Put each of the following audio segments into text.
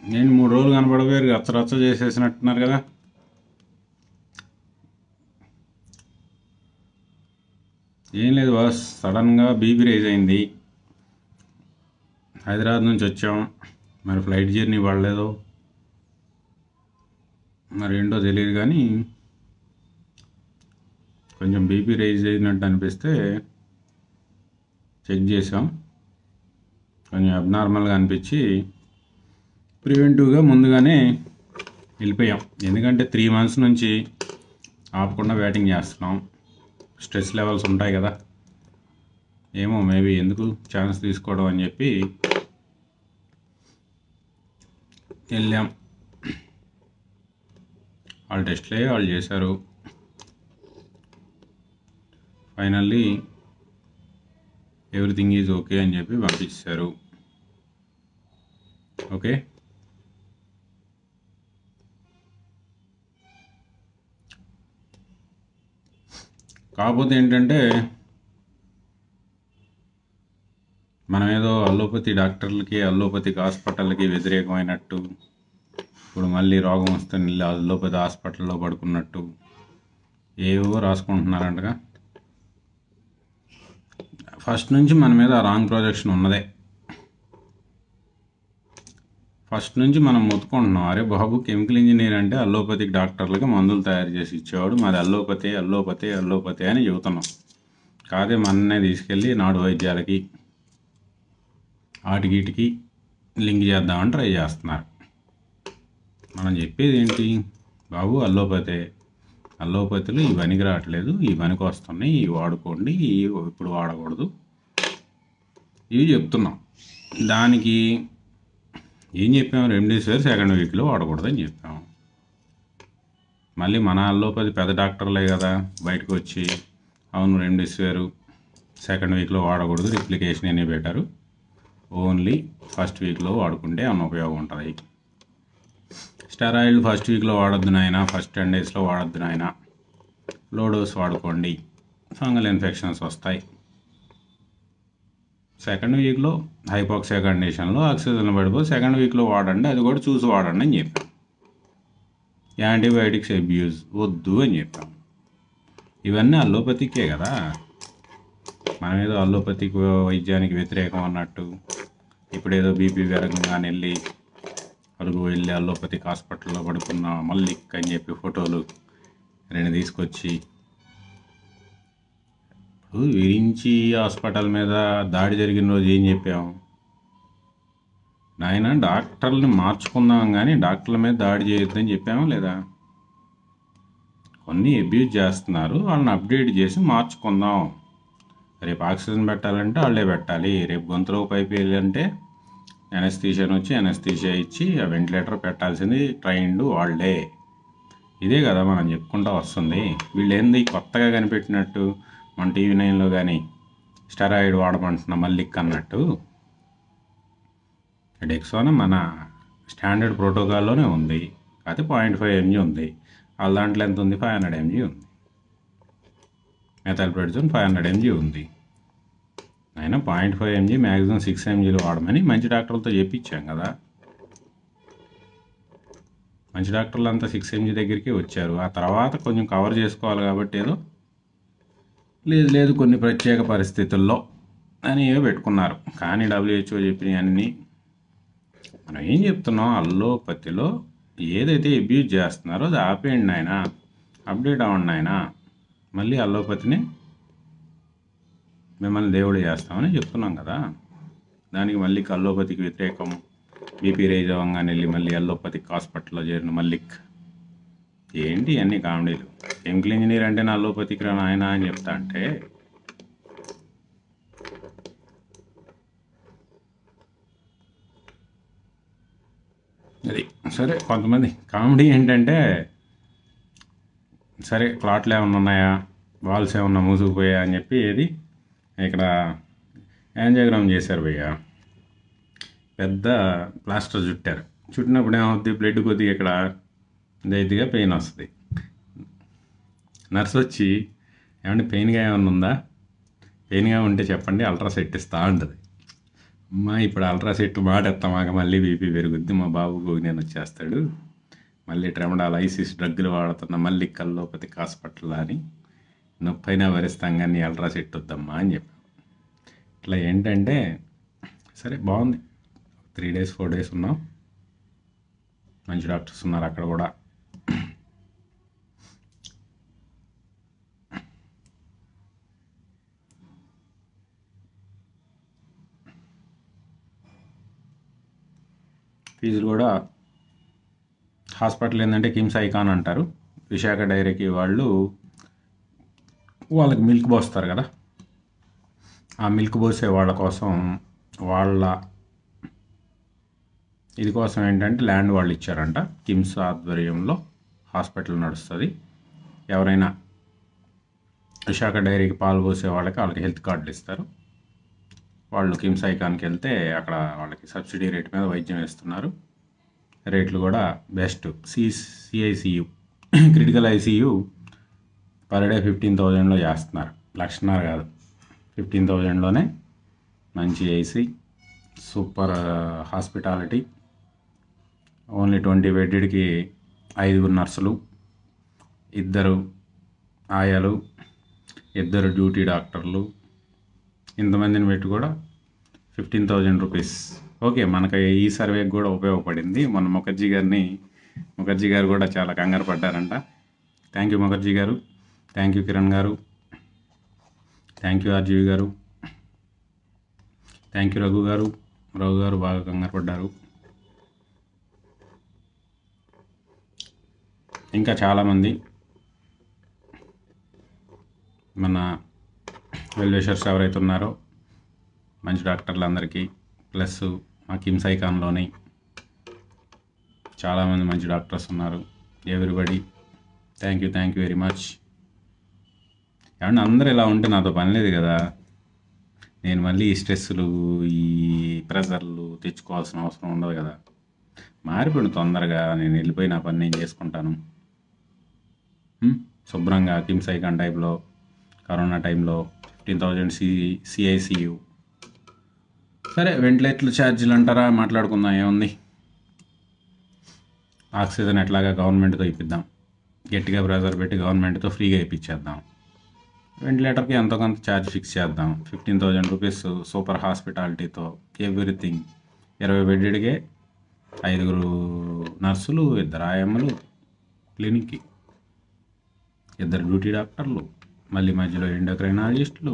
నేను మూడు రోజులు కనపడపోయారు రచ్చ రచ్చ చేసేసినట్టున్నారు కదా ఏం లేదు బాస్ సడన్గా బీపీ రైజ్ అయింది హైదరాబాద్ నుంచి వచ్చాం మరి ఫ్లైట్ జర్నీ పడలేదు మరి ఏంటో తెలియదు కానీ కొంచెం బీపీ రైజ్ అయినట్టు అనిపిస్తే చెక్ చేసాం కొంచెం అబ్నార్మల్గా అనిపించి ప్రివెంటివ్గా ముందుగానే వెళ్ళిపోయాం ఎందుకంటే త్రీ మంత్స్ నుంచి ఆపకుండా బ్యాటింగ్ చేస్తున్నాం స్ట్రెస్ లెవెల్స్ ఉంటాయి కదా ఏమో మేబీ ఎందుకు ఛాన్స్ తీసుకోవడం అని చెప్పి వెళ్ళాం వాళ్ళు టెస్ట్లే వాళ్ళు చేశారు ఫైనల్లీ ఎవ్రీథింగ్ ఈజ్ ఓకే అని చెప్పి పంపించారు ఓకే కాకపోతే ఏంటంటే మనం ఏదో అల్లోపతి డాక్టర్లకి అల్లోపతి హాస్పిటల్కి వ్యతిరేకమైనట్టు ఇప్పుడు మళ్ళీ రోగం వస్తే వెళ్ళి అల్లోపతి హాస్పిటల్లో పడుకున్నట్టు ఏవో రాసుకుంటున్నారంటగా ఫస్ట్ నుంచి మన మీద రాంగ్ ప్రొజెక్షన్ ఉన్నదే ఫస్ట్ నుంచి మనం మొత్తుకుంటున్నాం అరే బాబు కెమికల్ ఇంజనీర్ అంటే అల్లోపతిక్ డాక్టర్లకి మందులు తయారు చేసి ఇచ్చేవాడు మాది అల్లోపతి అల్లోపతి అల్లోపతి అని చెబుతున్నాం కాదే మననే తీసుకెళ్ళి నాడు వైద్యాలకి వాటికి లింక్ చేద్దామని ట్రై చేస్తున్నారు మనం చెప్పేది ఏంటి బాబు అల్లోపతే అల్లోపతిలో ఈ పనికి రావట్లేదు ఈ పనికి వస్తున్నాయి ఇవి వాడుకోండి ఇవి ఇప్పుడు వాడకూడదు ఇవి చెప్తున్నాం దానికి ఏం చెప్పాము రెమ్డెసివిర్ సెకండ్ వీక్లో వాడకూడదని చెప్పాము మళ్ళీ మన అల్లోపతి పెద్ద డాక్టర్లే కదా బయటకు వచ్చి అవును రెమ్డెసివిర్ సెకండ్ వీక్లో వాడకూడదు రిప్లికేషన్ అనే పెట్టారు ఓన్లీ ఫస్ట్ వీక్లో వాడుకుంటే అన్న ఉపయోగం ఉంటుంది స్టెరాయిడ్ ఫస్ట్ వీక్లో వాడొద్దు నాయన ఫస్ట్ టెన్ డేస్లో వాడొద్దు నాయన లో డోస్ వాడుకోండి ఫంగల్ ఇన్ఫెక్షన్స్ వస్తాయి సెకండ్ వీక్లో హైపాక్సియా కండిషన్లో ఆక్సిజన్ పడిపో సెకండ్ వీక్లో వాడండి అది కూడా చూసి వాడండి అని చెప్పాం యాంటీబయాటిక్స్ అబ్యూజ్ వద్దు అని చెప్పాం ఇవన్నీ అల్లోపతికే కదా మనం ఏదో అల్లోపతిక్ వైద్యానికి వ్యతిరేకం అన్నట్టు ఇప్పుడు ఏదో బీపీ పెరగంగానే వెళ్ళి అరుగు వెళ్ళి అల్లోపతిక్ హాస్పిటల్లో పడుకున్న మల్లిక్ అని చెప్పి ఫోటోలు రెండు తీసుకొచ్చి ఇప్పుడు విరించి హాస్పిటల్ మీద దాడి జరిగిన రోజు ఏం చెప్పాం నాయన డాక్టర్ని మార్చుకుందాం కానీ డాక్టర్ల మీద దాడి చేయొద్దని చెప్పామా లేదా కొన్ని అబ్యూజ్ చేస్తున్నారు వాళ్ళని అప్డేట్ చేసి మార్చుకుందాం రేపు ఆక్సిజన్ పెట్టాలంటే వాళ్ళే పెట్టాలి రేపు గొంతులో పైపు వెళ్ళాలంటే ఎనస్థీషియన్ వచ్చి ఎనస్థీషియా ఇచ్చి ఆ వెంటిలేటర్ పెట్టాల్సింది ట్రైన్డ్ వాళ్ళే ఇదే కదా మనం చెప్పుకుంటూ వస్తుంది వీళ్ళు ఏంది కొత్తగా కనిపెట్టినట్టు మన టీవీ నైన్లో కానీ స్టెరాయిడ్ వాడమంటున్న మల్లిక్ అన్నట్టు డెక్సోనా మన స్టాండర్డ్ ప్రోటోకాల్లోనే ఉంది అది పాయింట్ ఫైవ్ ఎంజీ ఉంది వాళ్ళ దాంట్లో ఎంత ఉంది ఫైవ్ హండ్రెడ్ ఎంజీ ఉంది మెథల్ప్రెడ్జోన్ ఫైవ్ హండ్రెడ్ ఎంజీ ఉంది అయినా point five MG maximum six ఎంజీలు వాడమని మంచి డాక్టర్లతో చెప్పించాం కదా మంచి డాక్టర్లు అంతా సిక్స్ ఎంజీ దగ్గరికి వచ్చారు ఆ తర్వాత కొంచెం కవర్ చేసుకోవాలి కాబట్టి ఏదో లేదు లేదు కొన్ని ప్రత్యేక పరిస్థితుల్లో అని ఏవో పెట్టుకున్నారు కానీ డబ్ల్యూహెచ్ఓ చెప్పినవన్నీ మనం ఏం చెప్తున్నాం అల్లోపతిలో ఏదైతే అబ్యూజ్ చేస్తున్నారో అది ఆపేయండి ఆయన అప్డేట్ అవ్వండి ఆయన మళ్ళీ అల్లోపతిని మిమ్మల్ని దేవుడు చేస్తామని చెప్తున్నాం కదా దానికి మళ్ళీ అల్లోపతికి వ్యతిరేకం బీపీ రైజ్ అవ్వగానే వెళ్ళి మళ్ళీ అల్లోపతిక్ హాస్పిటల్లో చేరిన మల్లిక్ ఏంటి అన్ని కామెడీలు కెమికల్ ఇంజనీర్ అంటే నా అల్లోపతికి రా నాయన అని చెప్తా అంటే అది సరే కొంతమంది కామెడీ ఏంటంటే సరే ప్లాట్లు ఏమైనా ఉన్నాయా వాల్స్ ఏమన్నా మూసుకుపోయా అని చెప్పి ఏది ఇక్కడ యాంజియోగ్రామ్ చేశారు భయ్య పెద్ద ప్లాస్టర్ చుట్టారు చుట్టినప్పుడు ఏమవుద్ది బ్లడ్ కొద్దిగా ఇక్కడ ఇదిగా పెయిన్ వస్తుంది నర్స్ వచ్చి ఏమంటే పెయిన్గా ఏమన్నా ఉందా పెయిన్గా ఉంటే చెప్పండి అల్ట్రా సెట్ ఇస్తా ఉంటుంది అమ్మా ఇప్పుడు అల్ట్రా సెట్ మాట ఎత్తామాక మళ్ళీ బీపీ పెరుగుద్ది మా బాబుకు నేను వచ్చేస్తాడు మళ్ళీ ట్రెమడాల్ ఐసిస్ డ్రగ్గులు వాడుతున్న మళ్ళీ కల్లోపతి హాస్పిటల్ అని నొప్పైనా భరిస్తాం కానీ అల్ట్రా సెట్ వద్దమ్మా అని చెప్పాం ఇట్లా ఏంటంటే సరే బాగుంది త్రీ డేస్ ఫోర్ డేస్ ఉన్నాం మంచి డాక్టర్స్ ఉన్నారు అక్కడ కూడా ఫీజులు కూడా హాస్పిటల్ ఏంటంటే కిమ్స్ ఐకాన్ అంటారు విశాఖ డైరీకి వాళ్ళు వాళ్ళకి మిల్క్ పోస్తారు కదా ఆ మిల్క్ పోసే వాళ్ళ కోసం వాళ్ళ ఇది కోసం ఏంటంటే ల్యాండ్ వాళ్ళు ఇచ్చారంట కిమ్స్ ఆధ్వర్యంలో హాస్పిటల్ నడుస్తుంది ఎవరైనా విశాఖ డైరీకి పాలు పోసే వాళ్ళకి వాళ్ళకి హెల్త్ కార్డులు ఇస్తారు వాళ్ళు కిమ్స్ ఐకాన్కి వెళ్తే అక్కడ వాళ్ళకి సబ్సిడీ రేట్ మీద వైద్యం వేస్తున్నారు రేట్లు కూడా best C CICU critical ICU per day fifteen థౌజండ్లో చేస్తున్నారు లక్షన్నర కాదు ఫిఫ్టీన్ థౌజండ్లోనే మంచి AC super hospitality only twenty బెడ్కి ఐదుగురు నర్సులు ఇద్దరు ఆయాలు ఇద్దరు డ్యూటీ డాక్టర్లు ఇంతమందిని పెట్టి కూడా ఫిఫ్టీన్ థౌజండ్ రూపీస్ ఓకే మనకు ఈ సర్వేకి కూడా ఉపయోగపడింది మన ముఖర్జీ గారిని ముఖర్జీ గారు కూడా చాలా కంగారు పడ్డారంట థ్యాంక్ యూ ముఖర్జీ గారు thank you Kiran garu thank you RGV garu thank you Raghu garu Raghu గారు బాగా కంగారు పడ్డారు ఇంకా చాలామంది మన వెల్విషర్స్ ఎవరైతే ఉన్నారో మంచి డాక్టర్లు అందరికీ ప్లస్ మా కిమ్స్ ఐకాన్లోని చాలామంది మంచి డాక్టర్స్ ఉన్నారు everybody thank you thank you very much ఏమన్నా అందరూ ఇలా ఉంటే నాతో పని లేదు కదా నేను మళ్ళీ ఈ స్ట్రెస్సులు ఈ ప్రెజర్లు తెచ్చుకోవాల్సిన అవసరం ఉండదు కదా మారిపోయిన తొందరగా నేను వెళ్ళిపోయి నా పని నేను చేసుకుంటాను హ్మ్? శుభ్రంగా కిమ్స్ ఐకాన్ టైప్లో కరోనా టైంలో ఫిఫ్టీన్ థౌజండ్ సి సిఐసియు సరే వెంటిలేటర్లు ఛార్జీలు అంటారా మాట్లాడుకుందాం ఏముంది ఆక్సిజన్ ఎట్లాగా గవర్నమెంట్తో ఇప్పిద్దాం గట్టిగా ప్రెజర్ పెట్టి గవర్నమెంట్తో ఫ్రీగా ఇప్పించేద్దాం వెంటిలేటర్కి ఎంతో కొంత ఛార్జ్ ఫిక్స్ చేద్దాం ఫిఫ్టీన్ థౌజండ్ రూపీస్ సూపర్ హాస్పిటాలిటీతో ఎవ్రీథింగ్ ఇరవై బెడ్డికే ఐదుగురు నర్సులు ఇద్దరు ఆయమ్మలు క్లినిక్కి ఇద్దరు డ్యూటీ డాక్టర్లు మళ్ళీ మధ్యలో ఎండోక్రైనాలజిస్టులు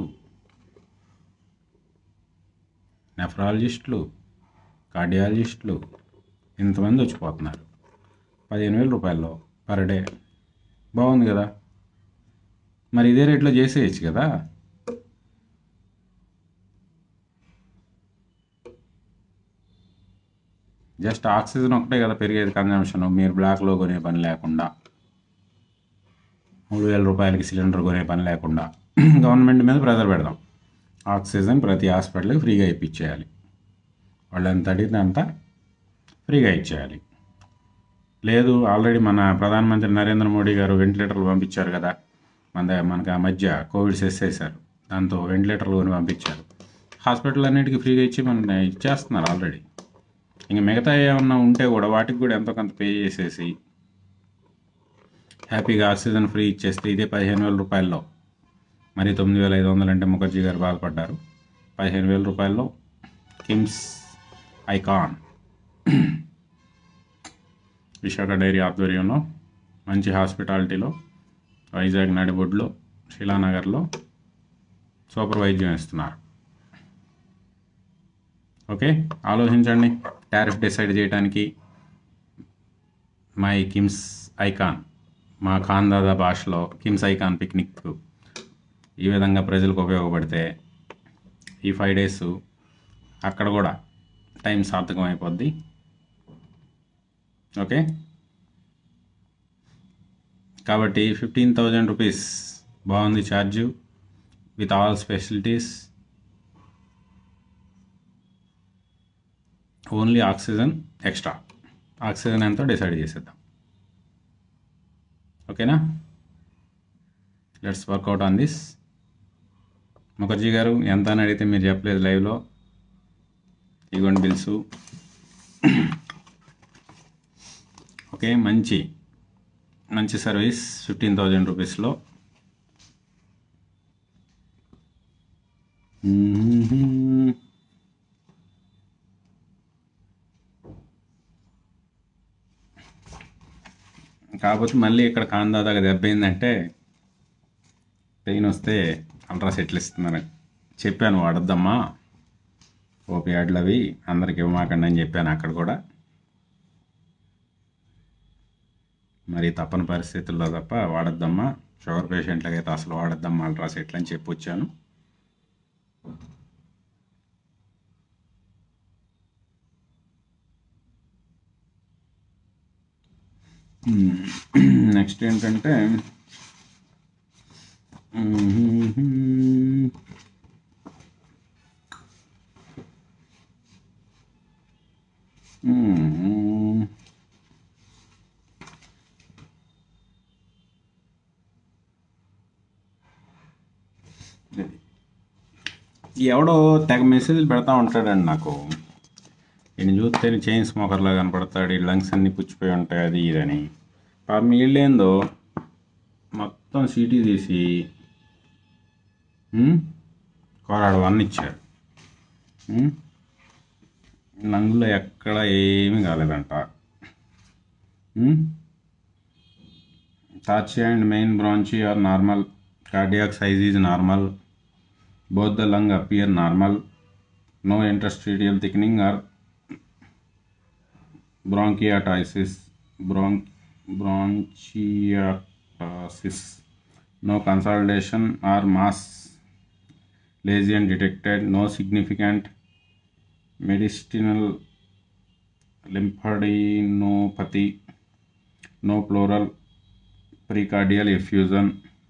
నెఫ్రాలజిస్టులు కార్డియాలజిస్టులు ఇంతమంది వచ్చిపోతున్నారు పదిహేను వేల రూపాయల్లో పర్ డే బాగుంది కదా మరి ఇదే రేట్లో చేసేయచ్చు కదా జస్ట్ ఆక్సిజన్ ఒకటే కదా పెరిగేది కన్జంప్షన్ మీరు బ్లాక్లో కొనే పని లేకుండా మూడు వేల రూపాయలకి సిలిండర్ కొనే పని లేకుండా గవర్నమెంట్ మీద ప్రెజర్ పెడదాం ఆక్సిజన్ ప్రతి హాస్పిటల్కి ఫ్రీగా ఇప్పించేయాలి వాళ్ళు ఎంత అడిగితే అంత ఫ్రీగా ఇచ్చేయాలి లేదు ఆల్రెడీ మన ప్రధానమంత్రి నరేంద్ర మోడీ గారు వెంటిలేటర్లు పంపించారు కదా మన మనకి ఆ మధ్య కోవిడ్ సెస్ చేశారు దాంతో వెంటిలేటర్లు కొని పంపించారు హాస్పిటల్ అన్నిటికీ ఫ్రీగా ఇచ్చి మన ఇచ్చేస్తున్నారు ఆల్రెడీ ఇంక మిగతా ఏమన్నా ఉంటే కూడా వాటికి కూడా ఎంతో కొంత పే చేసేసి హ్యాపీగా ఆక్సిజన్ ఫ్రీ ఇచ్చేస్తే ఇదే పదిహేను వేల రూపాయల్లో మరి తొమ్మిది వేల ఐదు వందలు అంటే ముఖర్జీ గారు బాధపడ్డారు పదిహేను వేల రూపాయల్లో కిమ్స్ ఐకాన్ విశాఖ డైరీ ఆధ్వర్యంలో మంచి హాస్పిటాలిటీలో వైజాగ్ నడిబొడ్లో శిలానగర్లో సూపర్ వైద్యం ఇస్తున్నారు ఓకే ఆలోచించండి టారిఫ్ డిసైడ్ చేయడానికి మై కిమ్స్ ఐకాన్ మా ఖాందాదా భాషలో కిమ్స్ ఐకాన్ పిక్నిక్ ఈ విధంగా ప్రజలకు ఉపయోగపడితే ఈ ఫైవ్ డేస్ అక్కడ కూడా టైం సార్థకం అయిపోద్ది ఓకే కాబట్టి ఫిఫ్టీన్ థౌజండ్ రూపీస్ బాగుంది charge with all facilities only oxygen extra oxygen ఎంతో డిసైడ్ చేసేద్దాం ఓకేనా let's work out on this Mukherjee garu ఎంత అని అడిగితే మీరు చెప్పలేదు లైవ్లో ఇగోండి బిల్స్ ఓకే మంచి మంచి సర్వీస్ ఫిఫ్టీన్ థౌజండ్ రూపీస్లో కాకపోతే మళ్ళీ ఇక్కడ కాందాదాగా దెబ్బైందంటే పెయిన్ వస్తే అల్ట్రా సెట్లు ఇస్తున్నారు చెప్పాను వాడద్దమ్మా ఓపియాడ్లు అవి అందరికి ఇవ్వమాకండి అని చెప్పాను అక్కడ కూడా మరి తప్పని పరిస్థితుల్లో తప్ప వాడద్దమ్మా షుగర్ పేషెంట్లకి అయితే అసలు వాడద్దమ్మా అల్ట్రా సెట్లు అని చెప్పి వచ్చాను నెక్స్ట్ ఏంటంటే ఎవడో తెగ మెసేజ్లు పెడతా ఉంటాడండి నాకు ఈయన చూస్తే చైన్ స్మోకర్లా కనపడతాడు ఈ లంగ్స్ అన్నీ పుచ్చిపోయి ఉంటాయి అది ఇదని పాపం వీళ్ళేందో మొత్తం సీటీ తీసి కోరాడు వన్ ఇచ్చారు ఉమ్, లంగ్లో ఎక్కడ ఏమీ కాలేదంట torch and main bronchi are normal cardiac size is normal both the lung appear normal no interstitial thickening or bronchiectasis bronch bronchiectasis no consolidation or mass lesion detected no significant mediastinal lymphadenopathy no pleural precardial effusion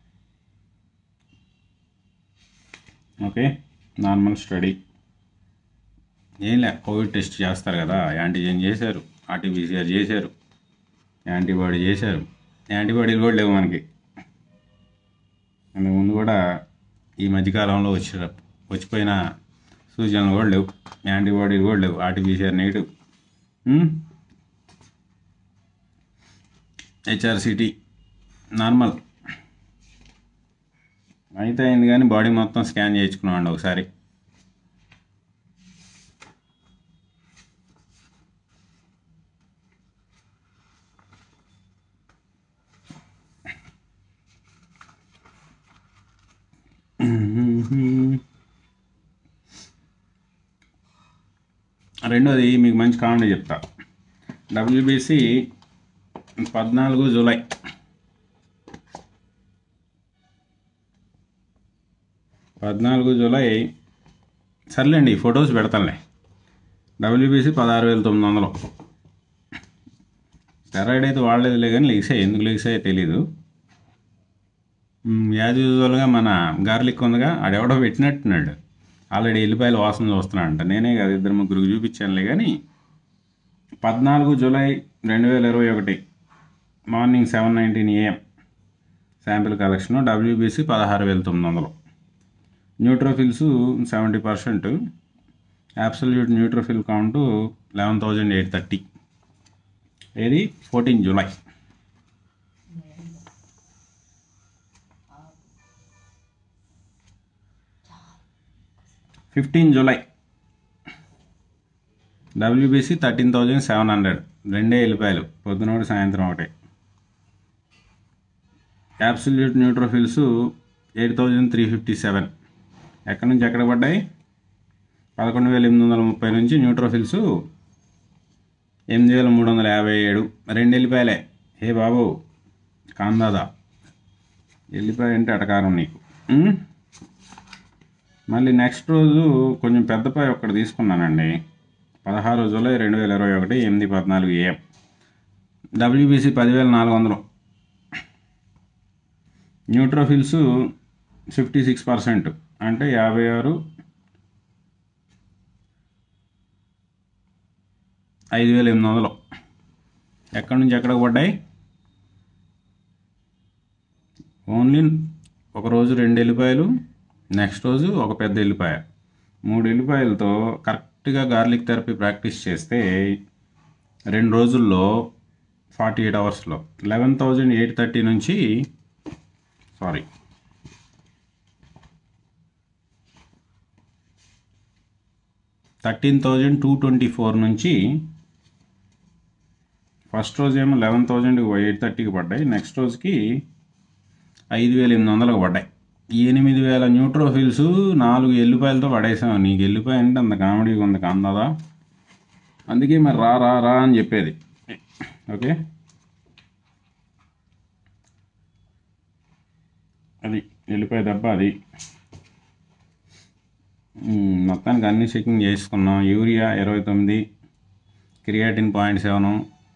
okay normal study ఏం లే Covid test చేస్తారు కదా antigen చేశారు RTPCR చేశారు antibody చేశారు యాంటీబాడీలు కూడా లేవు మనకి అంతకు ముందు కూడా ఈ మధ్యకాలంలో వచ్చి వచ్చిపోయిన సూచనలు కూడా లేవు యాంటీబాడీలు కూడా లేవు ఆర్టీపీసీఆర్ నెగిటివ్ హెచ్ఆర్సిటీ నార్మల్ అయితే అయింది కానీ బాడీ మొత్తం స్కాన్ చేయించుకున్నామండి ఒకసారి రెండోది మీకు మంచి కామెడీ చెప్తా డబ్ల్యూబీసీ పద్నాలుగు జూలై పద్నాలుగు జూలై సర్లేండి ఈ ఫొటోస్ పెడతానులే డబ్ల్యూబీసీ పదహారు వేల తొమ్మిది వందలు స్టెరాయిడ్ అయితే వాడలేదులే కానీ లెగ్సాయి ఎందుకు లెగ్సాయో తెలీదు మ్, యాజ్ యూజువల్గా మన గార్లిక్ ఉందిగా ఆడెవడో పెట్టినట్టున్నాడు ఆల్రెడీ ఎల్లిపాయల వాసన చూస్తున్నాడంట నేనే కాదు ఇద్దరు ముగ్గురికి చూపించానులే కానీ పద్నాలుగు జూలై రెండు వేల ఇరవై ఒకటి morning seven nineteen AM sample collection WBC పదహారు వేల తొమ్మిది వందలు neutrophils seventy percent absolute neutrophil count eleven thousand eight thirty ఏది fourteen July fifteen July WBC thirteen thousand seven hundred రెండే వెళ్ళిపాయలు పొద్దునోటి సాయంత్రం ఒకటి absolute neutrophils eight thousand three fifty seven ఎక్కడి నుంచి ఎక్కడ పడ్డాయి పదకొండు వేల ఎనిమిది వందల ముప్పై నుంచి న్యూట్రోఫిల్స్ ఎనిమిది వేల మూడు వందల యాభై ఏడు రెండు వెళ్ళిపాయలే హే బాబు కాందాదా వెళ్ళిపాయ అంటే అటకారం నీకు ఉమ్? మళ్ళీ నెక్స్ట్ రోజు కొంచెం పెద్ద పాయ ఒక్కటి తీసుకున్నానండి పదహారు జూలై రెండు వేల ఇరవై ఒకటి ఎనిమిది పద్నాలుగు ఏఎం డబ్ల్యూబీసీ పదివేల నాలుగు వందలు న్యూట్రోఫిల్స్ ఫిఫ్టీ సిక్స్ పర్సెంట్ అంటే యాభై ఆరు ఐదు వేల ఎనిమిది వందలు ఎక్కడి నుంచి ఎక్కడికి పడ్డాయి ఓన్లీ ఒక రోజు రెండు ఎల్లిపాయలు నెక్స్ట్ రోజు ఒక పెద్ద ఎల్లిపాయ మూడు ఎల్లిపాయలతో కరెక్ట్ కరెక్ట్గా గార్లిక్ థెరపీ ప్రాక్టీస్ చేస్తే రెండు రోజుల్లో ఫార్టీ ఎయిట్ అవర్స్లో లెవెన్ థౌజండ్ ఎయిట్ థర్టీ నుంచి sorry thirteen thousand two twenty four నుంచి ఫస్ట్ రోజు ఏమో లెవెన్ థౌజండ్ ఎయిట్ థర్టీకి పడ్డాయి నెక్స్ట్ రోజుకి ఐదు వేల ఎనిమిది వందలకు పడ్డాయి ఈ ఎనిమిది వేల న్యూట్రోఫిల్స్ నాలుగు ఎల్లిపాయలతో పడేసాం నీకు ఎల్లిపాయ అంటే అంత కామెడీగా ఉంది అందదా అందుకే మరి రా రా రా అని చెప్పేది ఓకే అది ఎల్లిపాయ దెబ్బ అది మ్మ్, మొత్తానికి అన్ని చెకింగ్ చేసుకున్నాం యూరియా ఇరవై తొమ్మిది క్రియాటిన్ పాయింట్ సెవెన్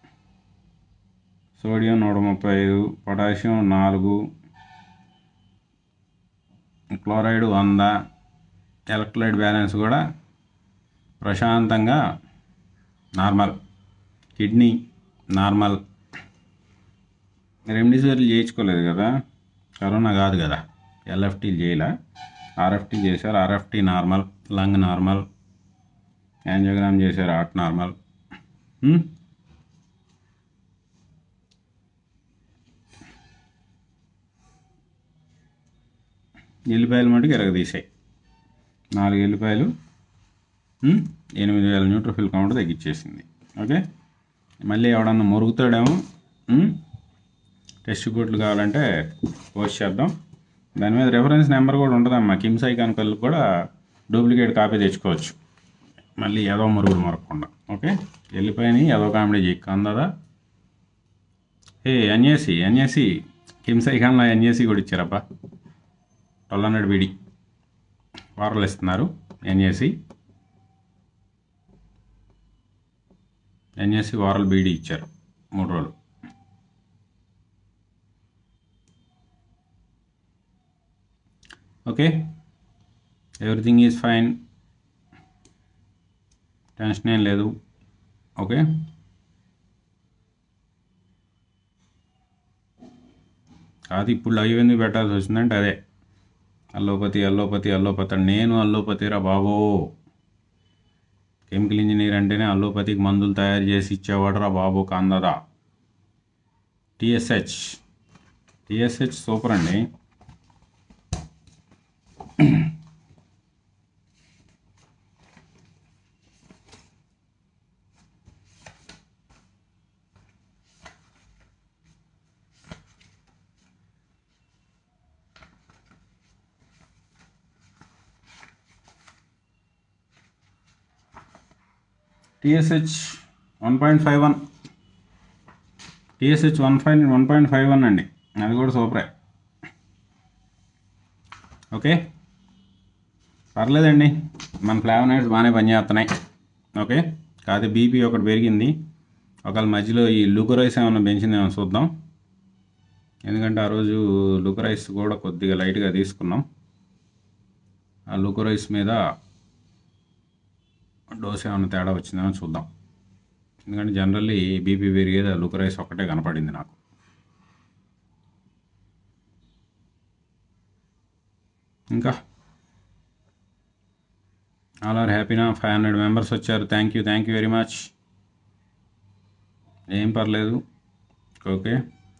సోడియం నూట ముప్పై ఐదు పొటాషియం నాలుగు క్లోరైడ్ వంద ఎలక్ట్రోలైట్ బ్యాలెన్స్ కూడా ప్రశాంతంగా నార్మల్ కిడ్నీ నార్మల్ రెమ్డెసివిర్లు చేయించుకోలేదు కదా కరోనా కాదు కదా ఎల్ఎఫ్టీలు చేయలే ఆర్ఎఫ్టీ చేశారు RFT normal lung normal angiogram చేశారు హార్ట్ నార్మల్ హ్మ్? ఎల్లిపాయలు మటుకు ఎరగదీసాయి నాలుగు ఎల్లిపాయలు ఉమ్, ఎనిమిది వేల న్యూట్రోఫిల్ కౌంట్ తగ్గించేసింది ఓకే మళ్ళీ ఎవడన్నా మురుగుతాడేమో ఉమ్, టెస్ట్ రిపోర్ట్లు కావాలంటే పోస్ట్ చేద్దాం దాని మీద రెఫరెన్స్ నెంబర్ కూడా ఉంటుందమ్మా కిమ్స్ ఐకాన్ కళ్ళు కూడా డూప్లికేట్ కాపీ తెచ్చుకోవచ్చు మళ్ళీ ఏదో మురుగుడు మరగకుండా ఓకే వెళ్ళిపోయినాయి ఏదో కామెడీ చేయకు అందదా ఏ ఎన్ఏసి ఎన్ఏసి కిమ్స్ ఐకాన్లో ఎన్ఏసి కూడా ఇచ్చారబ్బా ట్వెల్వ్ హండ్రెడ్ బీడీ వారాలు ఇస్తున్నారు ఎన్ఏసి ఎన్ఏసి వారాలు బీడీ ఇచ్చారు మూడు రోజులు okay everything is fine tension ఏం లేదు ఓకే కాదు ఇప్పుడు లైవ్ ఎందుకు పెట్టాల్సి వచ్చిందంటే అదే అల్లోపతి అల్లోపతి అల్లోపతి అని నేను అల్లోపతిరా బాబో కెమికల్ ఇంజనీర్ అంటేనే అల్లోపతికి మందులు తయారు చేసి ఇచ్చేవాడురా బాబు కందదా టిఎస్హెచ్ టిఎస్హెచ్ సూపర్ అండి TSH one point five one TSH one five one point five one అండి అది కూడా సూపరే ఓకే పర్లేదండి మన ఫ్లావనైడ్స్ బాగానే పనిచేస్తున్నాయి ఓకే కాదు బీపీ ఒకటి పెరిగింది ఒకవేళ మధ్యలో ఈ లుకరైస్ ఏమైనా పెంచిందేమో చూద్దాం ఎందుకంటే ఆ రోజు లుకరైస్ కూడా కొద్దిగా లైట్గా తీసుకున్నాం ఆ లుకరైస్ మీద డోస్ ఏమైనా తేడా వచ్చిందేమో చూద్దాం ఎందుకంటే జనరల్లీ బీపీ పెరిగేది ఆ లుకరైస్ ఒక్కటే కనపడింది నాకు ఇంకా ఆల్ ఆర్ హ్యాపీనా ఫైవ్ హండ్రెడ్ మెంబర్స్ వచ్చారు thank you thank you very much ఏం పర్లేదు ఓకే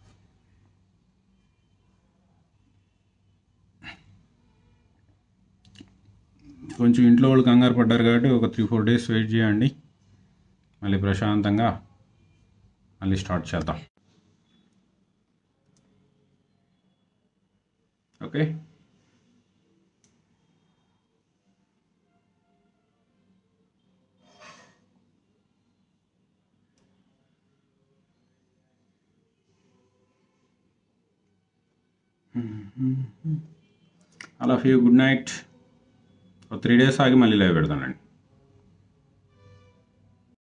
కొంచెం ఇంట్లో వాళ్ళు కంగారు పడ్డారు కాబట్టి ఒక త్రీ ఫోర్ డేస్ వెయిట్ చేయండి మళ్ళీ ప్రశాంతంగా మళ్ళీ స్టార్ట్ చేద్దాం okay all of you good night ఒక త్రీ డేస్ ఆగి మళ్ళీ లైవ్ పెడతానండి